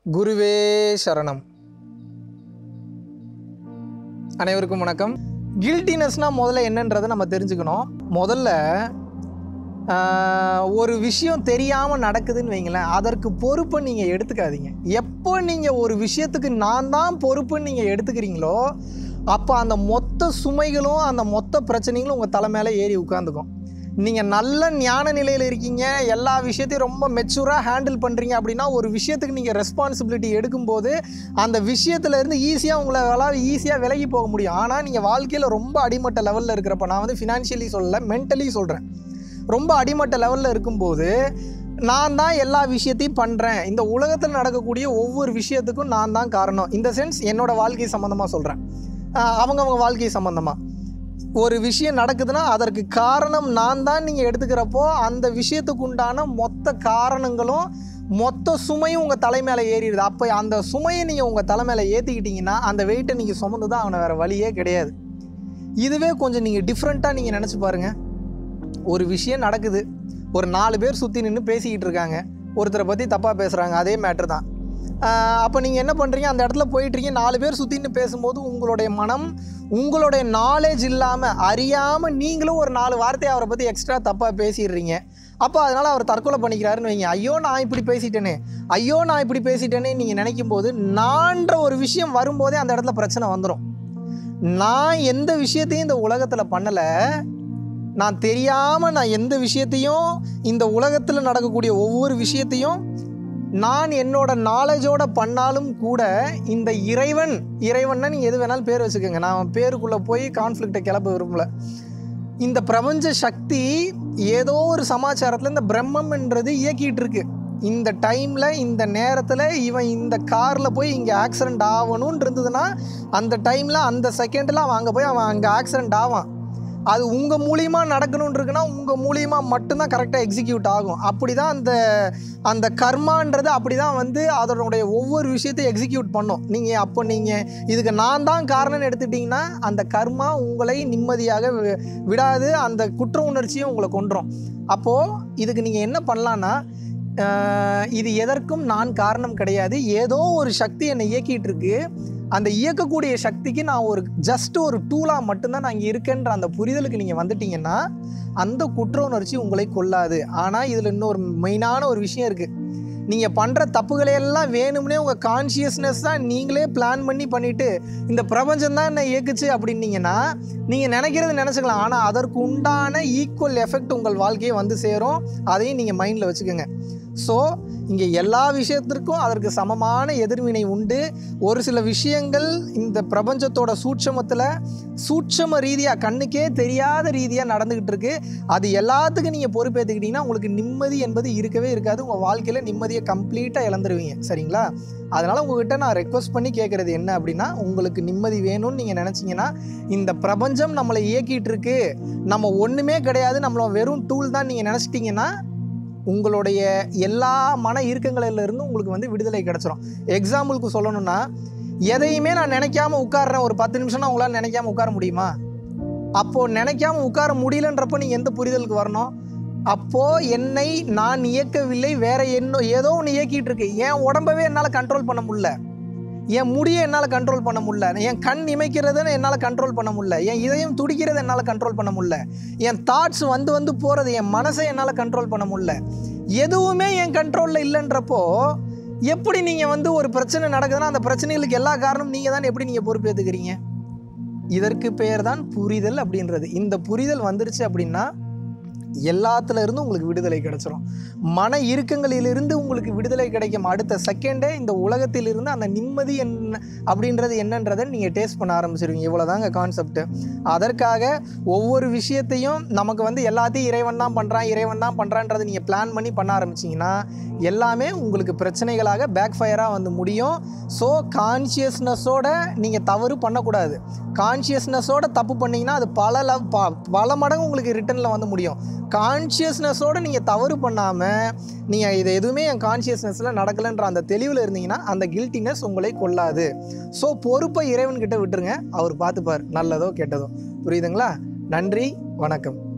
குருவே சரணம் அனைவருக்கும் வணக்கம் கில்ட்டினஸ்னால் முதல்ல என்னன்றதை நம்ம தெரிஞ்சுக்கணும் முதல்ல ஆஹ், ஒரு விஷயம் தெரியாமல் நடக்குதுன்னு வைங்களேன் அதற்கு பொறுப்பை நீங்கள் எடுத்துக்காதீங்க எப்போ நீங்கள் ஒரு விஷயத்துக்கு நான் தான் பொறுப்புன்னு நீங்கள் எடுத்துக்கிறீங்களோ அப்போ அந்த மொத்த சுமைகளும் அந்த மொத்த பிரச்சனைகளும் உங்கள் தலை மேலே ஏறி உட்காந்துக்கும் நீங்கள் நல்ல ஞான நிலையில் இருக்கீங்க எல்லா விஷயத்தையும் ரொம்ப மெச்சூராக ஹேண்டில் பண்ணுறீங்க அப்படின்னா ஒரு விஷயத்துக்கு நீங்கள் ரெஸ்பான்சிபிலிட்டி எடுக்கும்போது அந்த விஷயத்துலேருந்து ஈஸியாக உங்களால் ஈஸியாக விலகி போக முடியும் ஆனால் நீங்கள் வாழ்க்கையில் ரொம்ப அடிமட்ட லெவலில் இருக்கிறப்ப நான் வந்து ஃபினான்ஷியலி சொல்லலை மென்டலி சொல்கிறேன் ரொம்ப அடிமட்ட லெவலில் இருக்கும்போது நான் தான் எல்லா விஷயத்தையும் பண்ணுறேன் இந்த உலகத்தில் நடக்கக்கூடிய ஒவ்வொரு விஷயத்துக்கும் நான் தான் காரணம் இந்த சென்ஸ் என்னோட வாழ்க்கை சம்மந்தமாக சொல்கிறேன் அவங்கவங்க வாழ்க்கை சம்மந்தமாக ஒரு விஷயம் நடக்குதுன்னா அதற்கு காரணம் நான் தான் நீங்கள் எடுத்துக்கிறப்போ அந்த விஷயத்துக்கு உண்டான மொத்த காரணங்களும் மொத்த சுமையும் உங்கள் தலை மேலே ஏறிடுது அப்போ அந்த சுமையை நீங்கள் உங்கள் தலை மேலே ஏற்றிக்கிட்டீங்கன்னா அந்த வெயிட்டை நீங்கள் சுமந்து தான் அவனை வேறு வழியே கிடையாது இதுவே கொஞ்சம் நீங்கள் டிஃப்ரெண்ட்டாக நீங்கள் நினச்சி பாருங்கள் ஒரு விஷயம் நடக்குது ஒரு நாலு பேர் சுற்றி நின்று பேசிக்கிட்டு இருக்காங்க ஒருத்தரை பற்றி தப்பாக பேசுகிறாங்க அதே மேட்ரு தான் அப்போ நீங்கள் என்ன பண்ணுறீங்க அந்த இடத்துல போயிட்டுருக்கீங்க நாலு பேர் சுற்றின்னு பேசும்போது உங்களுடைய மனம் உங்களுடைய நாலேஜ் இல்லாமல் அறியாமல் நீங்களும் ஒரு நாலு வார்த்தையை அவரை பற்றி எக்ஸ்ட்ரா தப்பாக பேசிடுறீங்க அப்போ அதனால் அவர் தற்கொலை பண்ணிக்கிறாருன்னு வைங்க ஐயோ நான் இப்படி பேசிட்டேனே ஐயோ நான் இப்படி பேசிட்டேனே நீங்கள் நினைக்கும் போது நான்ற ஒரு விஷயம் வரும்போதே அந்த இடத்துல பிரச்சனை வந்துடும் நான் எந்த விஷயத்தையும் இந்த உலகத்தில் பண்ணலை நான் தெரியாமல் நான் எந்த விஷயத்தையும் இந்த உலகத்தில் நடக்கக்கூடிய ஒவ்வொரு விஷயத்தையும் நான் என்னோட நாலேஜோட பண்ணாலும் கூட இந்த இறைவன் இறைவன்னா நீங்கள் எது வேணாலும் பேர் வச்சுக்கோங்க நான் பேருக்குள்ளே போய் கான்ஃப்ளிக்டை கிளப்ப விரும்பல இந்த பிரபஞ்ச சக்தி ஏதோ ஒரு சமாச்சாரத்தில் இந்த பிரம்மம்ன்றது இயக்கிட்டு இருக்கு இந்த டைமில் இந்த நேரத்தில் இவன் இந்த காரில் போய் இங்கே ஆக்சிடெண்ட் ஆகணும்னு இருந்ததுன்னா அந்த டைமில் அந்த செகண்டில் அவன் அங்கே போய் அவன் அங்கே ஆக்சிடெண்ட் ஆவான் அது உங்கள் மூலியமாக நடக்கணும்னு இருக்குன்னா உங்கள் மூலியமாக மட்டும்தான் கரெக்டாக எக்ஸிக்யூட் ஆகும் அப்படி தான் அந்த அந்த கர்மான்றது அப்படி தான் வந்து அதனுடைய ஒவ்வொரு விஷயத்தையும் எக்ஸிக்யூட் பண்ணும் நீங்கள் அப்போ நீங்கள் இதுக்கு நான் தான் காரணம்னு எடுத்துட்டிங்கன்னா அந்த கர்மா உங்களை நிம்மதியாக வி- விடாது அந்த குற்ற உணர்ச்சியும் உங்களை கொண்டுரும் அப்போது இதுக்கு நீங்கள் என்ன பண்ணலான்னா ஆஹ், இது எதற்கும் நான் காரணம் கிடையாது ஏதோ ஒரு சக்தி என்னை இயக்கிட்டு இருக்கு அந்த இயக்கக்கூடிய சக்திக்கு நான் ஒரு ஜஸ்ட் ஒரு டூலாக மட்டும்தான் நான் இங்கே இருக்கேன்ற அந்த புரிதலுக்கு நீங்கள் வந்துட்டீங்கன்னா அந்த குற்ற உணர்ச்சி உங்களை கொல்லாது ஆனால் இதில் இன்னொரு மெயினான ஒரு விஷயம் இருக்குது நீங்கள் பண்ணுற தப்புகளை எல்லாம் வேணும்னே உங்கள் கான்ஷியஸ்னஸ் தான் நீங்களே பிளான் பண்ணி பண்ணிவிட்டு இந்த பிரபஞ்சம் தான் என்ன இயக்குச்சு அப்படின்னீங்கன்னா நீங்கள் நினைக்கிறது நினச்சிக்கலாம் ஆனால் அதற்கு உண்டான ஈக்குவல் எஃபெக்ட் உங்கள் வாழ்க்கையை வந்து சேரும் அதையும் நீங்கள் மைண்டில் வச்சுக்கோங்க ஸோ இங்கே எல்லா விஷயத்திற்கும் அதற்கு சமமான எதிர்வினை உண்டு ஒரு சில விஷயங்கள் இந்த பிரபஞ்சத்தோட சூட்சமத்தில் சூட்சம ரீதியாக கண்ணுக்கே தெரியாத ரீதியாக நடந்துக்கிட்டு இருக்கு அது எல்லாத்துக்கும் நீங்கள் பொறுப்பேற்றுக்கிட்டீங்கன்னா உங்களுக்கு நிம்மதி என்பது இருக்கவே இருக்காது உங்கள் வாழ்க்கையில் நிம்மதியை கம்ப்ளீட்டாக இழந்துருவீங்க சரிங்களா அதனால் உங்ககிட்ட நான் ரெக்வஸ்ட் பண்ணி கேட்குறது என்ன அப்படின்னா உங்களுக்கு நிம்மதி வேணும்னு நீங்கள் நினச்சிங்கன்னா இந்த பிரபஞ்சம் நம்மளை இயக்கிட்டு இருக்கு நம்ம ஒன்றுமே கிடையாது நம்மள வெறும் டூல் தான் நீங்கள் நினச்சிட்டிங்கன்னா உங்களுடைய எல்லா மன இறுக்கங்களிலிருந்து உங்களுக்கு வந்து விடுதலை கிடச்சிரும் எக்ஸாம்பிளுக்கு சொல்லணும்னா எதையுமே நான் நினைக்காம உட்கார்றேன் ஒரு பத்து நிமிஷம்னா உங்களால் நினைக்காம உட்கார முடியுமா அப்போது நினைக்காம உட்கார முடியலன்றப்போ நீங்கள் எந்த புரிதலுக்கு வரணும் அப்போது என்னை நான் இயக்கவில்லை வேற என்ன ஏதோ ஒன்று இயக்கிட்டு இருக்கு என் உடம்பவே என்னால் கண்ட்ரோல் பண்ண முடியல என் முடியை என்னால் கண்ட்ரோல் பண்ண முடியல என் கண் இமைக்கிறதுன்னு என்னால் கண்ட்ரோல் பண்ண முடியல என் இதயம் துடிக்கிறதை என்னால் கண்ட்ரோல் பண்ண முடியல என் தாட்ஸ் வந்து வந்து போகிறது என் மனசை என்னால் கண்ட்ரோல் பண்ண முடியல எதுவுமே என் கண்ட்ரோலில் இல்லைன்றப்போ எப்படி நீங்கள் வந்து ஒரு பிரச்சனை நடக்குதுன்னா அந்த பிரச்சனைகளுக்கு எல்லா காரணமும் நீங்கள் தான் எப்படி நீங்கள் பொறுப்பேற்றுக்கிறீங்க இதற்கு பெயர் தான் புரிதல் அப்படின்றது இந்த புரிதல் வந்துருச்சு அப்படின்னா எல்லாத்துல இருந்து உங்களுக்கு விடுதலை கிடைச்சிரும் மன இறுக்கங்களிலிருந்து உங்களுக்கு விடுதலை கிடைக்கும் அடுத்த செகண்டே இந்த உலகத்திலிருந்து அந்த நிம்மதி என்ன அப்படின்றது என்னன்றதை நீங்கள் டேஸ்ட் பண்ண ஆரம்பிச்சிருவீங்க இவ்வளோதாங்க கான்செப்ட் அதற்காக ஒவ்வொரு விஷயத்தையும் நமக்கு வந்து எல்லாத்தையும் இறைவன் தான் பண்ணுறான் இறைவன் தான் பண்ணுறான்றதை நீங்கள் பிளான் பண்ணி பண்ண ஆரம்பிச்சிங்கன்னா எல்லாமே உங்களுக்கு பிரச்சனைகளாக பேக் ஃபயராக வந்து முடியும் ஸோ கான்ஷியஸ்னஸோட நீங்கள் தவறு பண்ணக்கூடாது கான்ஷியஸ்னஸோட தப்பு பண்ணீங்கன்னா அது பல லவ் ப- பல மடங்கு உங்களுக்கு ரிட்டர்னில் வந்து முடியும் கான்ஷியஸ்னஸோட நீங்கள் தவறு பண்ணாமல் நீங்கள் இது எதுவுமே என் கான்ஷியஸ்னஸில் நடக்கலைன்ற அந்த தெளிவில் இருந்தீங்கன்னா அந்த கில்ட்டினஸ் உங்களை கொள்ளாது ஸோ பொறுப்பை இறைவன்கிட்ட விட்டுருங்க அவர் பார்த்துப்பார் நல்லதோ கெட்டதோ புரியுதுங்களா நன்றி வணக்கம்